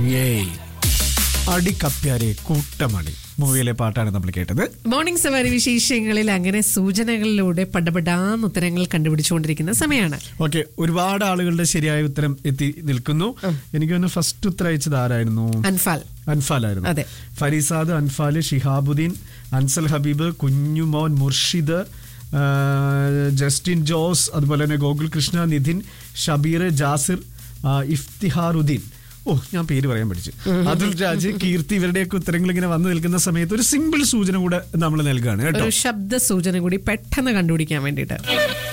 ഏയ് അടിക്കപ്പ്യാരെ കൂട്ടമണി മൂവിയിലെ പാട്ടാണ് നമ്മൾ കേട്ടത് മോർണിംഗ് സവാരി വിശേഷങ്ങളിൽ അങ്ങനെ സൂചനകളിലൂടെ പടപെടാന്ന് ഉത്തരങ്ങൾ കണ്ടുപിടിച്ചുകൊണ്ടിരിക്കുന്ന സമയമാണ് ഓക്കെ ഒരുപാട് ആളുകളുടെ ശരിയായ ഉത്തരം എത്തി നിൽക്കുന്നു എനിക്ക് തന്നെ ഫസ്റ്റ് ഉത്തരം അയച്ചത് ആരായിരുന്നു അൻഫാൽ അൻഫാലായിരുന്നു അതെ. ഫരീസാദ് അൻഫാല് ഷിഹാബുദ്ദീൻ അൻസൽ ഹബീബ് കുഞ്ഞുമോൻ മുർഷിദ് ആ, ജസ്റ്റിൻ ജോസ് അതുപോലെ തന്നെ ഗോകുൽ കൃഷ്ണ നിധിൻ ഷബീർ ജാസിർ ആ, ഇഫ്തിഹാറുദ്ദീൻ ഓ ഞാൻ പേര് പറയാൻ പഠിച്ചു അതുൽ രാജ് കീർത്തി ഇവരുടെയൊക്കെ ഉത്തരങ്ങൾ ഇങ്ങനെ വന്നു നിൽക്കുന്ന സമയത്ത് ഒരു സിമ്പിൾ സൂചന കൂടെ നമ്മൾ നൽകുകയാണ് കേട്ടോ ഒരു ശബ്ദ സൂചന കൂടി പെട്ടെന്ന് കണ്ടുപിടിക്കാൻ വേണ്ടിയിട്ട്